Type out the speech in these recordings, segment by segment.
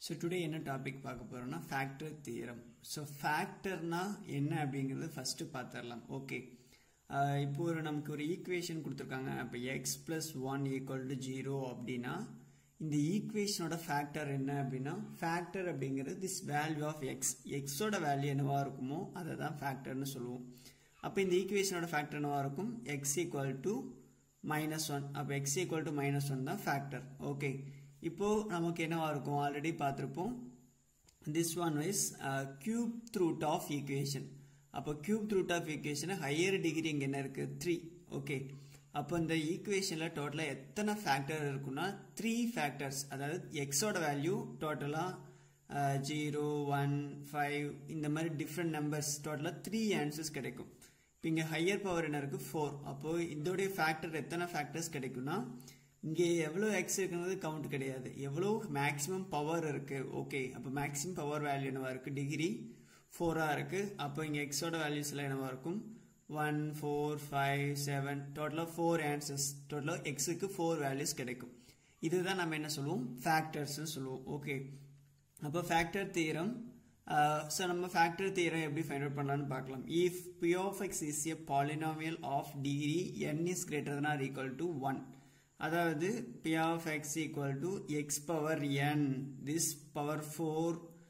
so today என்ன topic பார்க்க போறோம்னா ஃபேக்டர் தியரம் ஸோ ஃபேக்டர்னா என்ன அப்படிங்கிறது ஃபர்ஸ்ட் பார்த்துடலாம் ஓகே இப்போ ஒரு நமக்கு ஒரு ஈக்குவேஷன் கொடுத்துருக்காங்க இப்போ X plus one equal to zero அப்படின்னா இந்த ஈக்குவேஷனோட ஃபேக்டர் என்ன அப்படின்னா ஃபேக்டர் அப்படிங்கிறது திஸ் வேல்யூ ஆஃப் எக்ஸ் எக்ஸோட வேல்யூ என்னவா இருக்குமோ அதை தான் ஃபேக்டர்னு சொல்லுவோம் அப்போ இந்த ஈக்குவேஷனோட ஃபேக்டர் என்னவா இருக்கும் X equal to minus one அப்போ X equal to minus one தான் ஃபேக்டர் ஓகே இப்போ நமக்கு என்னவா இருக்கும் ஆல்ரெடி பார்த்துருப்போம் this one is cube root of equation அப்போ cube root of equation higher degree இங்கே என்ன இருக்குது த்ரீ ஓகே அப்போ இந்த ஈக்குவேஷனில் டோட்டலாக எத்தனை ஃபேக்டர் இருக்குன்னா த்ரீ ஃபேக்டர்ஸ் அதாவது எக்ஸோட வேல்யூ டோட்டலாக ஜீரோ ஒன் ஃபைவ் இந்த மாதிரி டிஃப்ரெண்ட் நம்பர்ஸ் டோட்டலாக த்ரீ ஆன்சர்ஸ் கிடைக்கும் இப்போ இங்கே ஹையர் பவர் என்ன இருக்குது ஃபோர் அப்போது இதோடைய ஃபேக்டர் எத்தனை ஃபேக்டர்ஸ் கிடைக்கும்னா இங்கே எவ்வளோ எக்ஸ் இருக்குங்கிறது கவுண்ட் கிடையாது எவ்வளோ மேக்ஸிமம் பவர் இருக்குது ஓகே அப்போ மேக்ஸிமம் பவர் வேல்யூ என்னவா இருக்குது டிகிரி ஃபோராக இருக்குது அப்போ இங்கே எக்ஸோட வேல்யூஸ் எல்லாம் என்னவா இருக்கும் ஒன் ஃபோர் ஃபைவ் செவன் டோட்டலாக ஃபோர் ஆன்சர்ஸ் டோட்டலாக எக்ஸுக்கு ஃபோர் வேல்யூஸ் கிடைக்கும் இதுதான் நம்ம என்ன சொல்லுவோம் ஃபேக்டர்ஸ்னு சொல்லுவோம் ஓகே அப்போ ஃபேக்டர் தீரம் ஸோ நம்ம ஃபேக்டர் தீரம் எப்படி ஃபைண்ட் அவுட் பண்ணலாம்னு பார்க்கலாம் if P of X is a polynomial of degree N is greater than or equal to one அதாவது P of X equal to X power N this power four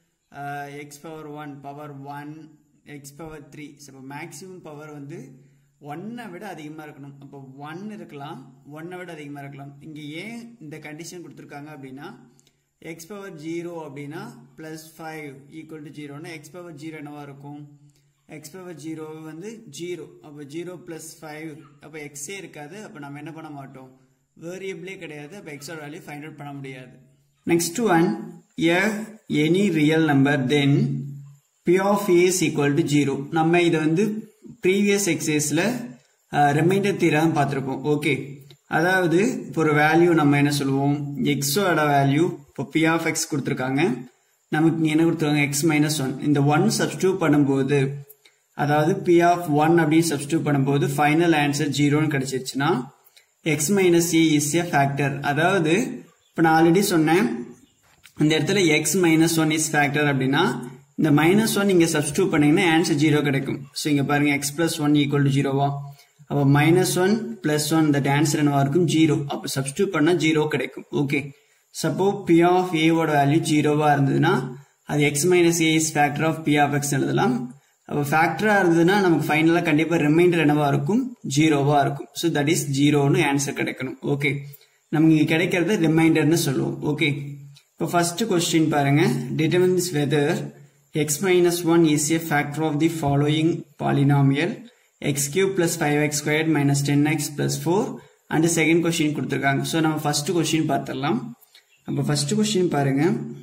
X power one power one X power three so இப்போ maximum power வந்து ஒன்னை விட அதிகமாக இருக்கணும் அப்போ one இருக்கலாம் ஒன்னை விட அதிகமாக இருக்கலாம் இங்கே ஏன் இந்த கண்டிஷன் கொடுத்துருக்காங்க அப்படின்னா எக்ஸ் பவர் ஜீரோ அப்படின்னா ப்ளஸ் ஃபைவ் ஈக்குவல் டு ஜீரோன்னா எக்ஸ் பவர் ஜீரோ என்னவா இருக்கும் எக்ஸ் பவர் ஜீரோ வந்து ஜீரோ அப்போ ஜீரோ ப்ளஸ் ஃபைவ் அப்போ எக்ஸே இருக்காது அப்போ நம்ம என்ன பண்ண மாட்டோம் வேரியபிளே கிடையாது அப்போ எக்ஸோட வேல்யூ ஃபைண்ட் அவுட் பண்ண முடியாது next one a any real number then P of A is equal to zero நம்ம இதை வந்து ப்ரீவியஸ் எக்ஸைஸில் ரிமைண்டர் தீரம் பார்த்துருப்போம் ஓகே அதாவது இப்போ ஒரு வேல்யூ நம்ம என்ன சொல்லுவோம் எக்ஸோட வேல்யூ இப்போ பி ஆஃப் எக்ஸ் கொடுத்துருக்காங்க நமக்கு இங்கே என்ன கொடுத்துருக்காங்க எக்ஸ் மைனஸ் ஒன் இந்த ஒன் சப்ஸ்டியூட் பண்ணும்போது அதாவது பி ஆஃப் ஒன் அப்படின்னு சப்ஸ்டியூட் பண்ணும்போது ஃபைனல் ஆன்சர் ஜீரோன்னு கிடைச்சிருச்சுன்னா X minus A is a factor அதாவது இப்போ நான் ஆல்ரெடி சொன்னேன் இந்த இடத்துல X minus one is factor அப்படின்னா இந்த மைனஸ் ஒன் இங்கே சப்ஸ்டியூட் பண்ணீங்கன்னா ஆன்சர் ஜீரோ கிடைக்கும் ஸோ இங்கே பாருங்க X plus one equal to ஜீரோவா அப்போ minus one plus one that answer என்னவா இருக்கும் ஜீரோ அப்போ சப்ஸ்டியூட் பண்ணால் ஜீரோ கிடைக்கும் ஓகே சப்போ பி ஆஃப் ஏவோட வேல்யூ ஜீரோவா இருந்ததுன்னா அது x minus A is factor of B of x எழுதலாம் அப்போ ஃபேக்டராக இருந்ததுன்னா நமக்கு ஃபைனலாக கண்டிப்பாக ரிமைண்டர் என்னவா இருக்கும் ஜீரோவா இருக்கும் ஸோ தட் இஸ் ஜீரோன்னு ஆன்சர் கிடைக்கணும் ஓகே நமக்கு இங்கே கிடைக்கிறது ரிமைண்டர்னு சொல்லுவோம் ஓகே இப்போ ஃபர்ஸ்ட் கொஸ்டின் பாருங்க determines whether x minus one is a factor of the following polynomial x cube plus five x square minus ten x plus four and second question கொடுத்துருக்காங்க so நம்ம first question பார்த்துடலாம் அப்போ first question பாருங்க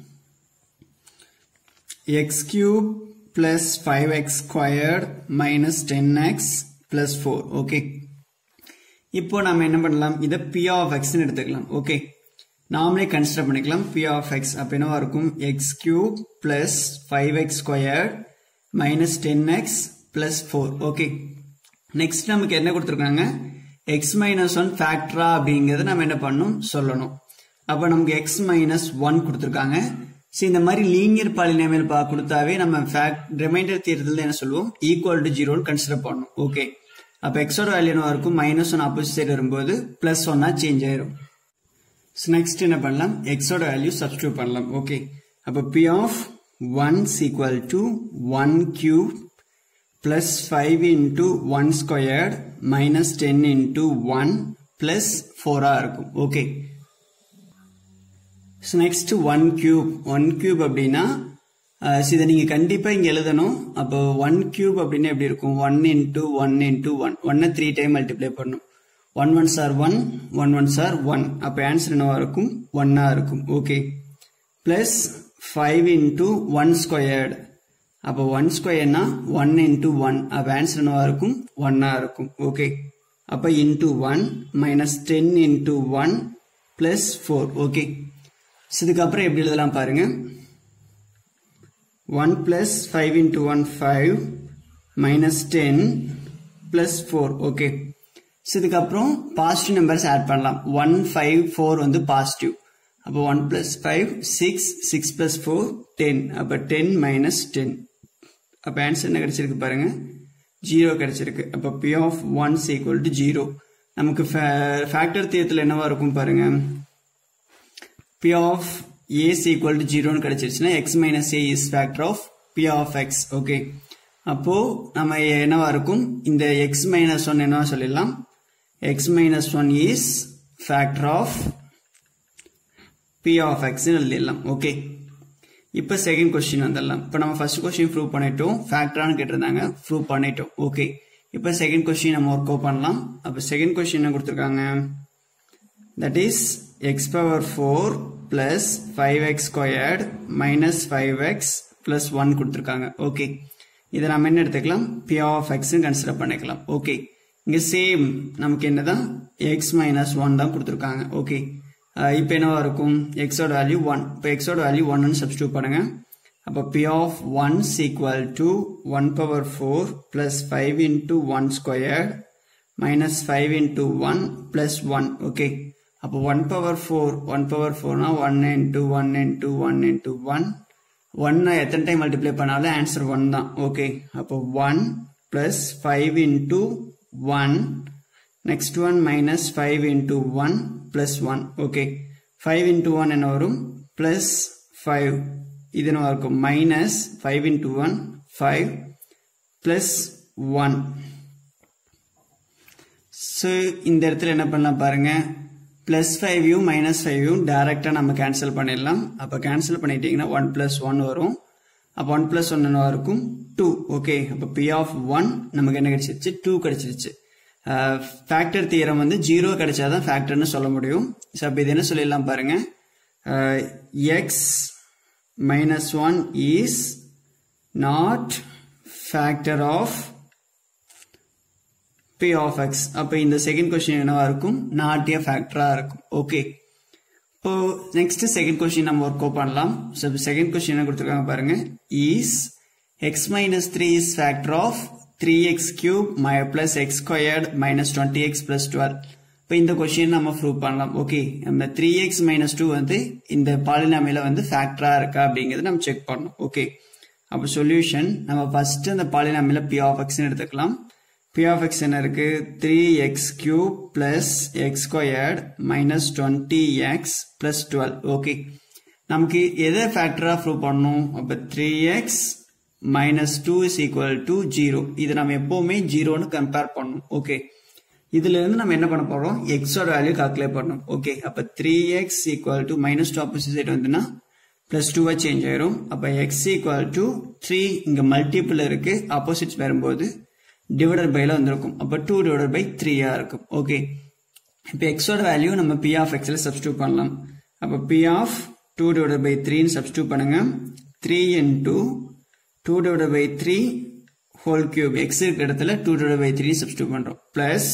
x cube plus five x squared minus ten x plus four okay இப்போ நம்ம என்ன பண்ணலாம் இதை பி ஆஃப் எக்ஸ்னு எடுத்துக்கலாம் ஓகே நாமளே கன்சிடர் பண்ணிக்கலாம் பி ஆஃப் எக்ஸ் அப்போ என்னவா இருக்கும் x cube plus five x squared minus ten x plus four okay next நமக்கு என்ன கொடுத்துருக்காங்க எக்ஸ் மைனஸ் ஒன் ஃபேக்டரா அப்படிங்கிறத நம்ம என்ன பண்ணணும் சொல்லணும் அப்போ நமக்கு எக்ஸ் மைனஸ் ஒன் கொடுத்துருக்காங்க ஸோ இந்த மாதிரி லீனியர் பாலினாமியல் பா கொடுத்தாவே நம்ம ஃபேக்ட் ரிமைண்டர் தீர்த்தல் என்ன சொல்லுவோம் ஈக்குவல் டு ஜீரோன்னு கன்சிடர் பண்ணணும் ஓகே அப்போ எக்ஸோட வேல்யூ என்ன இருக்கும் மைனஸ் ஒன் ஆப்போசிட் சைடு வரும்போது பிளஸ் ஒன்னா சேஞ்ச் ஆயிரும் ஸோ நெக்ஸ்ட் என்ன பண்ணலாம் எக்ஸோட வேல்யூ சப்ஸ்டியூட் பண்ணலாம் ஓகே அப்போ p of one's equal to one cube plus five into one squared minus ten into one plus ஃபோராக இருக்கும் okay so next one cube one cube அப்படின்னா இதை நீங்கள் கண்டிப்பாக இங்கே எழுதணும் அப்போ ஒன் கியூப் அப்படின்னா எப்படி இருக்கும் one into one into one ஒன்னை த்ரீ டைம் மல்டிப்ளை பண்ணும் one one are one one one are one அப்போ ஆன்சர் என்னவா இருக்கும் ஒன்னா இருக்கும் okay plus five into one squared அப்போ ஒன் ஸ்கொயர்னா ஒன் இன்டூ ஒன் அப்போ ஆன்சர் என்னவா இருக்கும் ஒன்னா இருக்கும் ஓகே அப்போ into one minus ten into one plus four okay so இதுக்கப்புறம் எப்படி எழுதலாம் பாருங்க one plus five into one five minus ten plus four okay so இதுக்கப்புறம் பாசிட்டிவ் நம்பர்ஸ் ஆட் பண்ணலாம் ஒன் ஃபைவ் ஃபோர் வந்து பாசிட்டிவ் அப்போ one plus five six six plus four ten அப்போ ten minus ten அப்போ ஆன்சர் என்ன கிடைச்சிருக்கு பாருங்க zero கிடைச்சிருக்கு அப்போ p of one's equal to zero நமக்கு ஃபேக்டர் தியத்தில் என்னவா இருக்கும் பாருங்க p of a's equal to ஜீரோன்னு கிடைச்சிருச்சுன்னா X minus A is factor of B of x okay அப்போ நம்ம என்னவா இருக்கும் இந்த எக்ஸ் மைனஸ் ஒன் என்னவா சொல்லிடலாம் x minus one is factor of B of எக்ஸ்னு எழுதிடலாம் ஓகே இப்போ செகண்ட் கொஸ்டின் வந்துடலாம் இப்போ நம்ம ஃபர்ஸ்ட் கொஸ்டின் ப்ரூவ் பண்ணிட்டோம் ஃபேக்டரானு கேட்டிருந்தாங்க ப்ரூவ் பண்ணிட்டோம் ஓகே இப்போ செகண்ட் கொஸ்டின் நம்ம ஒர்க் அவுட் பண்ணலாம் அப்போ செகண்ட் கொஸ்டின் என்ன கொடுத்துருக்காங்க that is x power four plus five x squared minus five x plus one கொடுத்துருக்காங்க ஓகே இதை நம்ம என்ன எடுத்துக்கலாம் பி ஆஃப் எக்ஸ் கன்சிடர் பண்ணிக்கலாம் ஓகே இங்கே சேம் நமக்கு என்னதான் எக்ஸ் மைனஸ் ஒன் தான் கொடுத்துருக்காங்க ஓகே இப்போ என்னவா இருக்கும் எக்ஸோட வேல்யூ ஒன் இப்போ எக்ஸோட வேல்யூ ஒன்னு சப்ஸ்டியூட் பண்ணுங்க அப்போ p of one's equal to one power four plus five into one square minus five into one plus one okay அப்போ one power four one power ஃபோர்னா one into one into one into one ஒன்னை எத்தனை time multiply பண்ணாலும் answer one தான் okay அப்போ one plus five into one next one minus five into one plus one okay five into one என்ன வரும் plus five இது என்ன இருக்கும் minus five into one five plus one so இந்த இடத்துல என்ன பண்ணலாம் பாருங்க பிளஸ் ஃபைவையும் மைனஸ் ஃபைவையும் டைரெக்டாக நம்ம கேன்சல் பண்ணிடலாம் அப்போ கேன்சல் பண்ணிட்டீங்கன்னா ஒன் பிளஸ் ஒன் வரும் அப்போ ஒன் பிளஸ் ஒன் என்னவா இருக்கும் டூ ஓகே அப்போ பி ஆஃப் ஒன் நமக்கு என்ன கிடைச்சிருச்சு டூ கிடைச்சிருச்சு ஃபேக்டர் தியரம் வந்து ஜீரோ கிடைச்சாதான் ஃபேக்டர்னு சொல்ல முடியும் ஸோ அப்போ இது என்ன சொல்லிடலாம் பாருங்க x minus one is not factor of B of x அப்போ இந்த செகண்ட் கொஸ்டின் என்னவா இருக்கும் நாட் ஏ ஃபேக்டராக இருக்கும் ஓகே இப்போ நெக்ஸ்ட் செகண்ட் கொஸ்டின் நம்ம ஒர்க் அவுட் பண்ணலாம் ஸோ செகண்ட் கொஸ்டின் என்ன கொடுத்துருக்காங்க பாருங்க is x minus three is factor of three x cube மை plus x squared minus twenty x plus twelve இப்போ இந்த கொஸ்டின் நம்ம ப்ரூவ் பண்ணலாம் ஓகே நம்ம த்ரீ எக்ஸ் மைனஸ் டூ வந்து இந்த பாலினாமில வந்து ஃபேக்டரா இருக்கா அப்படிங்கிறது நம்ம செக் பண்ணணும் ஓகே அப்போ சொல்யூஷன் நம்ம ஃபர்ஸ்ட் அந்த பாலினாமில பி ஆஃப் எக்ஸ்னு எடுத்துக்கலாம் பி ஆஃப் எக்ஸ் என்ன இருக்கு three x cube plus x squared minus twenty x plus twelve okay நமக்கு எதை ஃபேக்டரா ப்ரூவ் பண்ணணும் அப்போ three x minus two is equal to zero இது நம்ம எப்பவுமே ஜீரோன்னு கம்பேர் பண்ணணும் ஓகே இதுல இருந்து நம்ம என்ன பண்ண போறோம் எக்ஸோட வேல்யூ கால்குலேட் பண்ணணும் ஓகே அப்ப three x equal to minus two opposite side வந்துன்னா பிளஸ் டூவா சேஞ்ச் ஆயிரும் அப்ப எக்ஸ் ஈக்குவல் டு த்ரீ இங்க மல்டிபிள் இருக்கு ஆப்போசிட்ஸ் வரும்போது டிவைடட் பைல வந்திருக்கும் அப்ப டூ டிவைடட் பை த்ரீயா இருக்கும் ஓகே இப்போ எக்ஸோட வேல்யூ நம்ம பி ஆஃப் எக்ஸ்ல சப்ஸ்டியூட் பண்ணலாம் அப்ப p of two divided by த்ரீன்னு சப்ஸ்டியூட் பண்ணுங்க three into two divided by three whole cube x இருக்கிற இடத்துல two divide by three substitute பண்றோம் பிளஸ்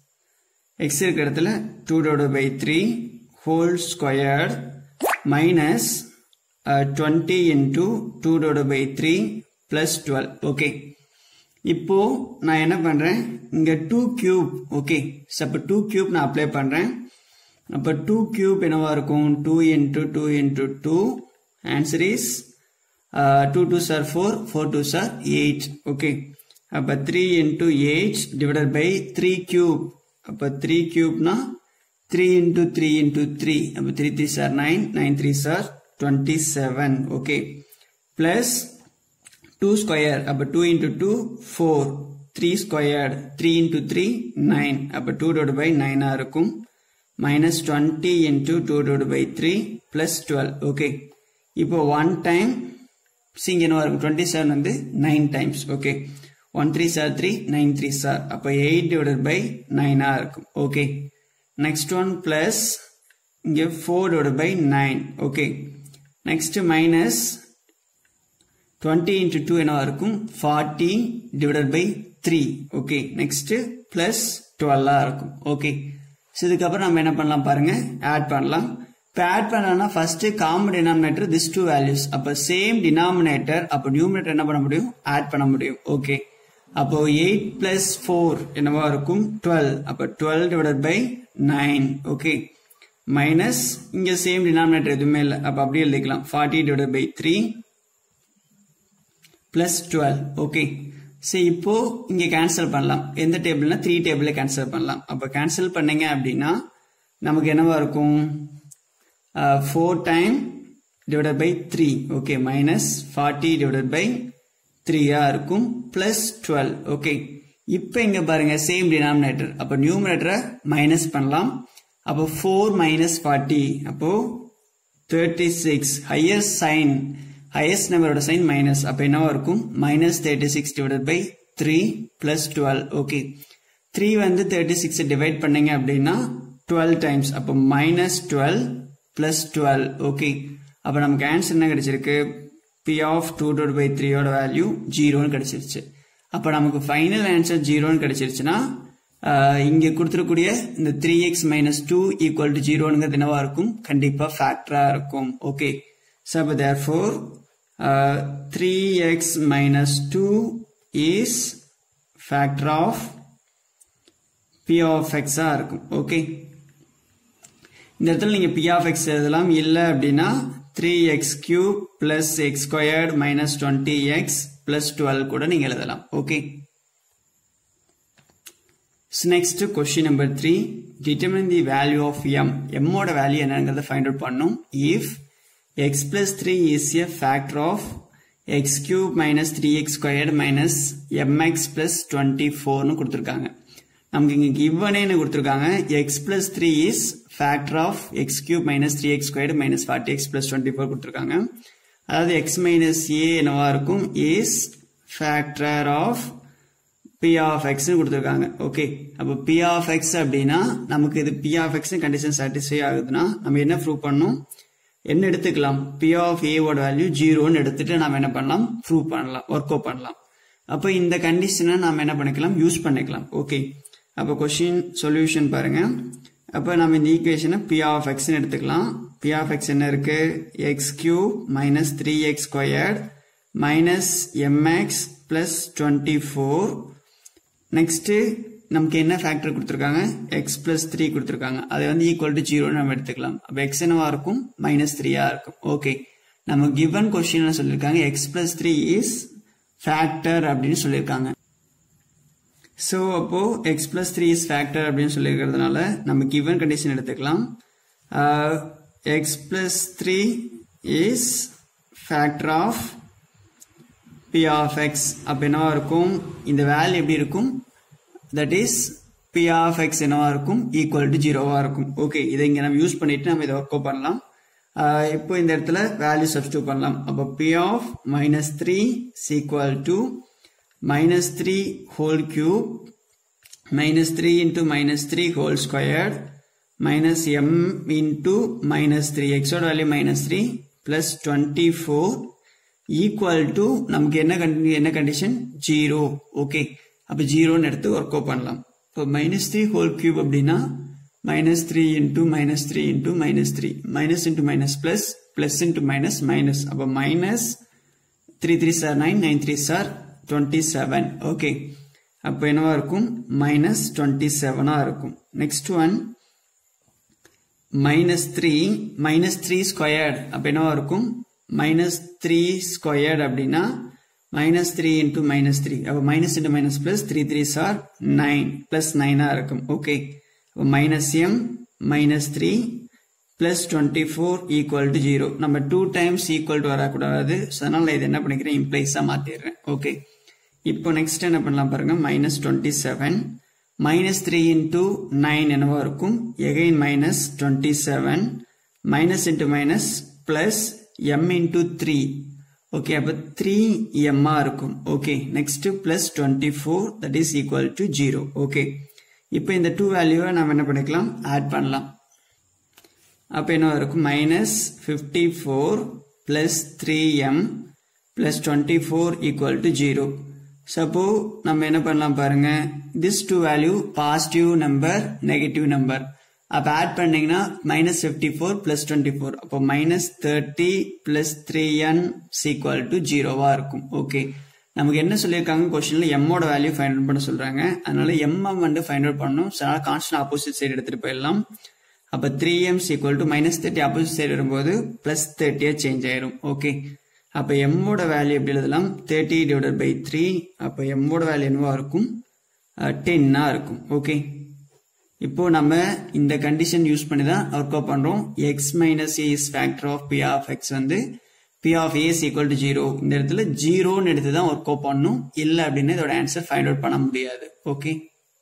எக்ஸ் இருக்கிற இடத்துல two divide by three whole square minus twenty into two divide by three plus twelve okay இப்போ நான் என்ன பண்றேன் இங்க டூ கியூப் ஓகே அப்போ டூ கியூப் நான் அப்ளை பண்றேன் அப்போ டூ கியூப் என்னவா இருக்கும் two into two into two answer is two two are four four two are eight okay அப்போ three into eight divided by three cube அப்போ three கியூப்னா three into three into three அப்போ three three sir nine nine three sir twenty seven okay plus two square அப்போ two into two four three squared three into three nine அப்போ two divide by நைனாக இருக்கும் minus twenty into two divide by three plus twelve okay இப்போ one time சிங்க என்ன வரும் twenty seven வந்து nine times okay one three are three nine three are அப்போ eight divided by நைனாக இருக்கும் ஓகே நெக்ஸ்ட் ஒன் பிளஸ் இங்கே four divided by nine okay next minus twenty into two என்னவா இருக்கும் forty divided by three okay next plus டுவெல்லாக இருக்கும் okay so இதுக்கப்புறம் நம்ம என்ன பண்ணலாம் பாருங்க ஆட் பண்ணலாம் இப்போ ஆட் பண்ணலாம்னா first common denominator this two values அப்போ சேம் டினாமினேட்டர் அப்போ நியூமினேட்டர் என்ன பண்ண முடியும் ஆட் பண்ண முடியும் ஓகே அப்போ எயிட் பிளஸ் ஃபோர் என்னவா இருக்கும் டுவெல் அப்போ twelve divided by nine okay minus இங்கே சேம் டினாமினேட்டர் எதுவுமே இல்லை அப்போ அப்படியே எழுதிக்கலாம் forty divide by three plus twelve okay சரி இப்போ இங்கே கேன்சல் பண்ணலாம் எந்த டேபிள்னா த்ரீ டேபிளில் கேன்சல் பண்ணலாம் அப்போ கேன்சல் பண்ணீங்க அப்படின்னா நமக்கு என்னவா இருக்கும் four time divided by three okay minus forty divided by த்ரீயா இருக்கும் பிளஸ் டுவெல் ஓகே இப்போ இங்க பாருங்க சேம் டினாமினேட்டர் அப்போ நியூமினேட்டரை மைனஸ் பண்ணலாம் அப்போ ஃபோர் மைனஸ் ஃபார்ட்டி அப்போ thirty six higher sign highest நம்பரோட சைன் மைனஸ் அப்போ என்னவா இருக்கும் minus thirty six divided by three plus twelve okay three வந்து தேர்ட்டி சிக்ஸ் டிவைட் பண்ணீங்க அப்படின்னா டுவெல் டைம்ஸ் அப்போ minus twelve plus twelve okay அப்போ நமக்கு ஆன்சர் என்ன கிடைச்சிருக்கு p of two dot by த்ரீயோட வேல்யூ ஜீரோன்னு கிடைச்சிருச்சு அப்போ நமக்கு ஃபைனல் ஆன்சர் ஜீரோன்னு கிடைச்சிருச்சுன்னா இங்கே கொடுத்துருக்கூடிய இந்த three x minus two equal to ஜீரோனுங்கிறது என்னவா இருக்கும் கண்டிப்பாக ஃபேக்டராக இருக்கும் ஓகே ஸோ அப்போ therefore three x minus two is factor of B of எக்ஸாக இருக்கும் ஓகே இந்த இடத்துல நீங்கள் பி ஆஃப் எக்ஸ் எழுதலாம் இல்லை அப்படின்னா three x cube plus x squared minus twenty x plus twelve கூட நீங்கள் எழுதலாம் okay next question number three determine the value of m எம்மோட வேல்யூ என்னங்கிறத ஃபைண்ட் அவுட் பண்ணும் if x plus three is a factor of x cube minus three x squared minus m x plus twenty ஃபோர்னு கொடுத்துருக்காங்க நமக்கு இங்கே கிவனேன்னு கொடுத்துருக்காங்க x plus three is factor of x cube minus three x squared minus forty x plus twenty four கொடுத்துருக்காங்க அதாவது x minus a என்னவா இருக்கும் is factor of B of எக்ஸ்னு கொடுத்துருக்காங்க ஓகே அப்போ பி ஆஃப் எக்ஸ் அப்படின்னா நமக்கு இது p of x condition satisfy ஆகுதுன்னா நம்ம என்ன ப்ரூவ் பண்ணணும் என்ன எடுத்துக்கலாம் பி ஆஃப் ஏவோட வேல்யூ ஜீரோன்னு எடுத்துட்டு நம்ம என்ன பண்ணலாம் ப்ரூவ் பண்ணலாம் ஒர்க் அவுட் பண்ணலாம் அப்போ இந்த கண்டிஷனை நம்ம என்ன பண்ணிக்கலாம் யூஸ் பண்ணிக்கலாம் ஓகே அப்போ கொஸ்டின் சொல்யூஷன் பாருங்க அப்போ நம்ம இந்த ஈக்குவேஷனை பி ஆஃப் எக்ஸ்னு எடுத்துக்கலாம் பி ஆஃப் எக்ஸ் என்ன இருக்கு x cube minus three x squared minus m x plus twenty four next நமக்கு என்ன ஃபேக்டர் கொடுத்துருக்காங்க எக்ஸ் பிளஸ் த்ரீ கொடுத்துருக்காங்க அதை வந்து ஈக்குவல் டு ஜீரோன்னு நம்ம எடுத்துக்கலாம் அப்போ எக்ஸ் என்னவா இருக்கும் மைனஸ் த்ரீயா இருக்கும் ஓகே நம்ம கிவன் கொஸ்டின் சொல்லியிருக்காங்க x plus three is factor அப்படின்னு சொல்லியிருக்காங்க ஸோ அப்போ x plus three is factor அப்படின்னு சொல்லியிருக்கிறதுனால நம்ம கிவன் கண்டிஷன் எடுத்துக்கலாம் x plus three is factor of B of x அப்போ என்னவா இருக்கும் இந்த வேல்யூ எப்படி இருக்கும் that is p of x என்னவா இருக்கும் ஈக்குவல் டு ஜீரோவா இருக்கும் ஓகே இதை இங்கே நம்ம யூஸ் பண்ணிட்டு நம்ம இதை ஒர்க் அவுட் பண்ணலாம் இப்போ இந்த இடத்துல வேல்யூ சப்ஸ்டியூட் பண்ணலாம் அப்போ p of minus three equal to minus 3 whole cube minus 3 into minus 3 whole squared minus m into minus 3 x ஓட value minus 3 plus 24 equal to நமக்கு என்ன என்ன கண்டிஷன் ஜீரோ ஓகே அப்போ ஜீரோன்னு எடுத்து ஒர்க் அவுட் பண்ணலாம் இப்போ மைனஸ் த்ரீ ஹோல் கியூப் அப்படின்னா minus three into minus three into minus three minus into minus plus plus into minus minus அப்போ minus three three sir nine nine three sir twenty seven okay அப்போ என்னவா இருக்கும் minus twenty செவனாக இருக்கும் next one minus three minus three squared அப்போ என்னவா இருக்கும் minus three squared அப்படின்னா minus three into minus three அப்போ minus into minus plus three three sir nine plus நைனாக இருக்கும் ஓகே அப்போ minus M minus three plus twenty four equal to zero நம்ம two times equal to வரக்கூடாது so அதனால் இது என்ன பண்ணிக்கிறேன் இம்ப்ளைஸாக மாற்றிடுறேன் ஓகே இப்போ நெக்ஸ்ட் என்ன பண்ணலாம் பாருங்க minus twenty seven minus three into nine என்னவா இருக்கும் again minus twenty seven minus into minus plus M into three okay அப்போ த்ரீ எம்மா இருக்கும் okay next plus twenty four that is equal to zero okay இப்போ இந்த two வேல்யூவை நம்ம என்ன பண்ணிக்கலாம் ஆட் பண்ணலாம் அப்போ என்ன இருக்கும் minus fifty four plus three M plus twenty four equal to zero சப்போ நம்ம என்ன பண்ணலாம் பாருங்க this two value positive number negative number அப்போ ஆட் பண்ணீங்கன்னா minus fifty four plus twenty four அப்போ minus thirty plus three N equal to ஜீரோவாக இருக்கும் ஓகே நமக்கு என்ன சொல்லியிருக்காங்க கொஸ்டின்ல எம்மோட வேல்யூ ஃபைண்ட் அவுட் பண்ண சொல்றாங்க அதனால எம்எம் வந்து ஃபைண்ட் அவுட் பண்ணணும் ஸோ அதனால கான்ஸ்டன்ட் ஆப்போசிட் சைடு எடுத்துட்டு போயிடலாம் அப்போ three Ms equal to minus thirty opposite side வரும்போது ப்ளஸ் தேர்ட்டியாக சேஞ்ச் ஆயிரும் ஓகே அப்போ எம்மோட வேல்யூ எப்படி எழுதலாம் தேர்ட்டி டிவைடட் பை த்ரீ அப்போ எம்மோட வேல்யூ என்னவா இருக்கும் டென்னாக இருக்கும் ஓகே இப்போ நம்ம இந்த கண்டிஷன் யூஸ் பண்ணி தான் ஒர்க் அவுட் பண்றோம் X minus A is factor of B of X வந்து P of A is equal to zero இந்த இடத்துல ஜீரோன்னு எடுத்து தான் ஒர்க் அவுட் பண்ணணும் இல்லை அப்படின்னு இதோட ஆன்சர் ஃபைண்ட் அவுட் பண்ண முடியாது ஓகே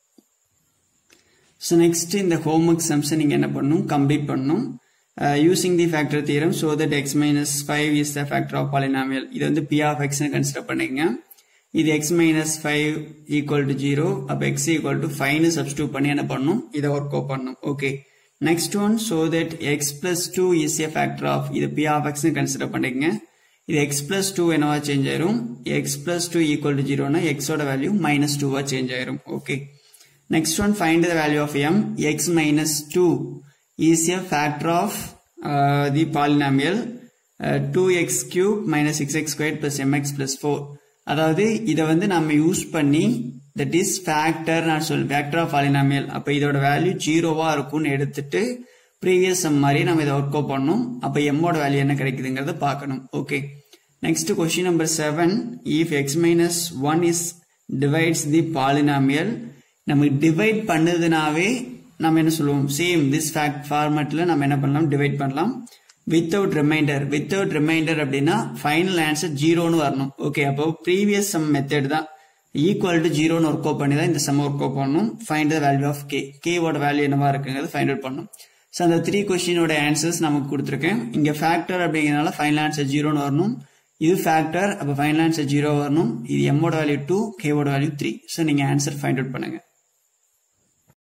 ஸோ நெக்ஸ்ட் இந்த ஹோம்ஒர்க் சம்ஸை நீங்கள் என்ன பண்ணணும் கம்ப்ளீட் பண்ணணும் using the factor theorem so that X minus five is the factor of polynomial இது வந்து பி ஆஃப் எக்ஸ்னு கன்சிடர் பண்ணிக்கங்க இது X minus five equal to zero அப்போ எக்ஸ் ஈக்குவல் டு ஃபைவ்னு சப்ஸ்டியூட் பண்ணி என்ன பண்ணணும் இதை ஒர்க் அவுட் பண்ணணும் okay next one so that X plus two is a factor of இது பி ஆஃப் எக்ஸ்னு கன்சிடர் பண்ணிக்கங்க இது எக்ஸ் பிளஸ் டூ என்னவா சேஞ்ச் ஆயிரும் X plus two equal to ஜீரோனா எக்ஸோட வேல்யூ மைனஸ் டூவா சேஞ்ச் ஆயிரும் okay next one find the value of M X minus two is a factor of the polynomial two X cube minus six X square plus M X plus four அதாவது இதை வந்து நம்ம use பண்ணி that is factor நான் சொல்ல factor of polynomial அப்போ இதோட value ஜீரோவா இருக்கும்னு எடுத்துட்டு ப்ரீவியஸ் சம் மாதிரி நம்ம இதை ஒர்க் அவுட் பண்ணணும் அப்போ எம்மோட வேல்யூ என்ன கிடைக்குதுங்கிறத பார்க்கணும் okay next question number seven if X minus one is divides the polynomial நமக்கு டிவைட் பண்ணதுனாவே நம்ம என்ன சொல்லுவோம் சேம் திஸ் ஃபேக்ட் ஃபார்மேட்டில் நம்ம என்ன பண்ணலாம் டிவைட் பண்ணலாம் வித்தவுட் ரிமைண்டர் வித்தவுட் ரிமைண்டர் அப்படின்னா ஃபைனல் ஆன்சர் ஜீரோன்னு வரணும் ஓகே அப்போ ப்ரீவியஸ் சம் மெத்தட் தான் ஈக்குவல் டு ஜீரோன்னு ஒர்க் அவுட் பண்ணி தான் இந்த சம் ஒர்க் அவுட் பண்ணணும் find the value of K கேவோட வேல்யூ என்னவா இருக்குங்கிறது ஃபைண்ட் அவுட் பண்ணணும் ஸோ அந்த த்ரீ கொஸ்டினோட ஆன்சர்ஸ் நமக்கு கொடுத்துருக்கேன் இங்கே ஃபேக்டர் அப்படிங்கிறனால ஃபைனல் ஆன்சர் ஜீரோன்னு வரணும் இது ஃபேக்டர் அப்போ ஃபைனல் ஆன்சர் ஜீரோ வரணும் இது எம்மோட வேல்யூ டூ கேவோட வேல்யூ த்ரீ ஸோ நீங்கள் ஆன்சர் ஃபைண்ட் அவுட் பண்ணுங்கள்